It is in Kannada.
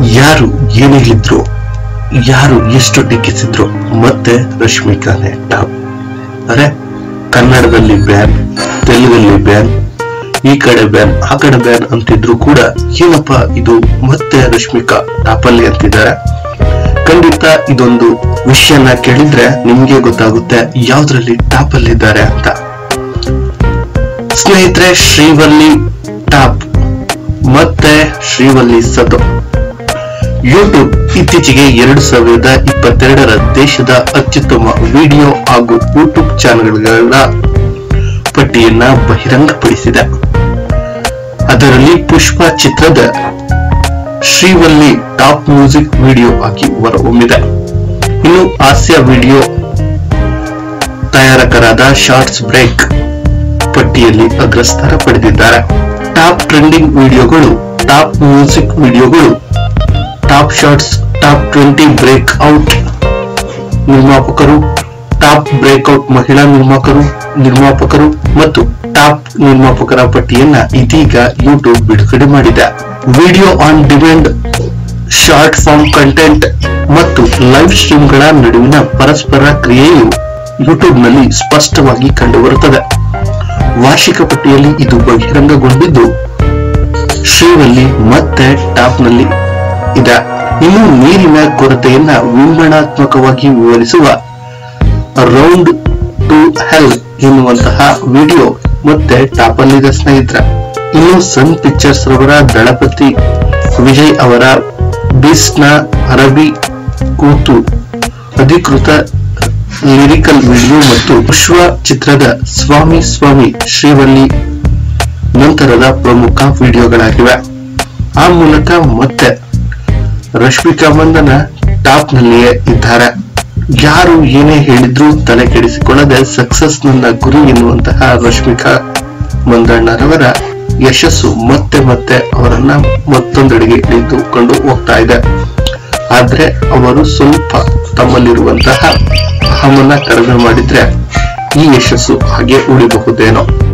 ಯಾರು ಏನ್ ಹೇಳಿದ್ರು ಯಾರು ಎಷ್ಟು ಟೀಕಿಸಿದ್ರು ಮತ್ತೆ ರಶ್ಮಿಕಾನೇ ಟಾಪ್ ಅರೆ ಕನ್ನಡದಲ್ಲಿ ಬ್ಯಾನ್ ತೆಲುಗಲ್ಲಿ ಬ್ಯಾನ್ ಈ ಕಡೆ ಬ್ಯಾನ್ ಆ ಕಡೆ ಬ್ಯಾನ್ ಅಂತಿದ್ರು ಕೂಡ ಏನಪ್ಪ ಇದು ಮತ್ತೆ ರಶ್ಮಿಕಾ ಟಾಪಲ್ಲಿ ಅಂತಿದ್ದಾರೆ ಖಂಡಿತ ಇದೊಂದು ವಿಷಯನ ಕೇಳಿದ್ರೆ ನಿಮ್ಗೆ ಗೊತ್ತಾಗುತ್ತೆ ಯಾವ್ದ್ರಲ್ಲಿ ಟಾಪ್ ಅಲ್ಲಿದ್ದಾರೆ ಅಂತ ಸ್ನೇಹಿತರೆ ಶ್ರೀವಲ್ಲಿ ಟಾಪ್ ಮತ್ತೆ ಶ್ರೀವಲ್ಲಿ ಸದು ಯೂಟ್ಯೂಬ್ ಇತ್ತೀಚೆಗೆ ಎರಡು ಸಾವಿರದ ಇಪ್ಪತ್ತೆರಡರ ದೇಶದ ಅತ್ಯುತ್ತಮ ವಿಡಿಯೋ ಹಾಗೂ ಯೂಟ್ಯೂಬ್ ಚಾನೆಲ್ಗಳ ಪಟ್ಟಿಯನ್ನ ಬಹಿರಂಗಪಡಿಸಿದೆ ಅದರಲ್ಲಿ ಪುಷ್ಪ ಚಿತ್ರದ ಶ್ರೀವಲ್ಲಿ ಟಾಪ್ ಮ್ಯೂಸಿಕ್ ವಿಡಿಯೋ ಆಗಿ ಹೊರಹೊಮ್ಮಿದೆ ಇನ್ನು ಹಾಸ್ಯ ವಿಡಿಯೋ ತಯಾರಕರಾದ ಶಾರ್ಟ್ಸ್ ಬ್ರೇಕ್ ಪಟ್ಟಿಯಲ್ಲಿ ಅಗ್ರಸ್ಥಾನ ಪಡೆದಿದ್ದಾರೆ ಟಾಪ್ ಟ್ರೆಂಡಿಂಗ್ ವಿಡಿಯೋಗಳು ಟಾಪ್ ಮ್ಯೂಸಿಕ್ ವಿಡಿಯೋಗಳು top shorts top twenty break out ನಿರ್ಮಾಪಕರು ಟಾಪ್ ಬ್ರೇಕ್ಔಟ್ ಮಹಿಳಾ ನಿರ್ಮಾಪಕರು ನಿರ್ಮಾಪಕರು ಮತ್ತು ಟಾಪ್ ನಿರ್ಮಾಪಕರ ಪಟ್ಟಿಯನ್ನ ಇದೀಗ ಯೂಟ್ಯೂಬ್ ಬಿಡುಗಡೆ ಮಾಡಿದೆ video on demand short form content ಮತ್ತು ಲೈವ್ ಸ್ಟ್ರೀಮ್ಗಳ ನಡುವಿನ ಪರಸ್ಪರ ಕ್ರಿಯೆಯು ಯೂಟ್ಯೂಬ್ನಲ್ಲಿ ಸ್ಪಷ್ಟವಾಗಿ ಕಂಡುಬರುತ್ತದೆ ವಾರ್ಷಿಕ ಪಟ್ಟಿಯಲ್ಲಿ ಇದು ಬಹಿರಂಗಗೊಂಡಿದ್ದು ಶ್ರೀವಲ್ಲಿ ಮತ್ತೆ ಟಾಪ್ನಲ್ಲಿ ಇದೆ ಇನ್ನು ನೀರಿನ ಕೊರತೆಯನ್ನ ವಿಂಗಡಾತ್ಮಕವಾಗಿ ವಿವರಿಸುವ ರೌಂಡ್ ಟು ಹೆಲ್ ಎನ್ನುವಂತಹ ವಿಡಿಯೋ ಮತ್ತೆ ಟಾಪಲ್ಲಿದೆ ಸ್ನೇಹಿತರ ಇನ್ನು ಸನ್ ಪಿಕ್ಚರ್ಸ್ ರವರ ದಳಪತಿ ವಿಜಯ್ ಅವರ ಬಿಸ್ನ ಅರಬಿ ಕೂತು ಅಧಿಕೃತ ಲಿರಿಕಲ್ ವಿಡಿಯೋ ಮತ್ತು ವಿಶ್ವ ಚಿತ್ರದ ಸ್ವಾಮಿ ಸ್ವಾಮಿ ಶ್ರೀವಲ್ಲಿ ನಂತರದ ಪ್ರಮುಖ ವಿಡಿಯೋಗಳಾಗಿವೆ ಆ ಮೂಲಕ ಮತ್ತೆ ರಶ್ಮಿಕಾ ಮಂದನ ಟಾಪ್ ನಲ್ಲಿಯೇ ಇದ್ದಾರೆ ಯಾರು ಏನೇ ಹೇಳಿದ್ರು ತಲೆ ಕೆಡಿಸಿಕೊಳ್ಳದೆ ಸಕ್ಸಸ್ ನನ್ನ ಗುರಿ ಎನ್ನುವಂತಹ ರಶ್ಮಿಕಾ ಮಂದಣ್ಣರವರ ಯಶಸ್ಸು ಮತ್ತೆ ಮತ್ತೆ ಅವರನ್ನ ಮತ್ತೊಂದೆಡೆಗೆ ಇಳಿದುಕೊಂಡು ಹೋಗ್ತಾ ಇದೆ ಆದ್ರೆ ಅವರು ಸ್ವಲ್ಪ ತಮ್ಮಲ್ಲಿರುವಂತಹ ಅಹಮನ್ನ ಕಡಿಮೆ ಮಾಡಿದ್ರೆ ಈ ಯಶಸ್ಸು ಹಾಗೆ ಉಳಿಬಹುದೇನೋ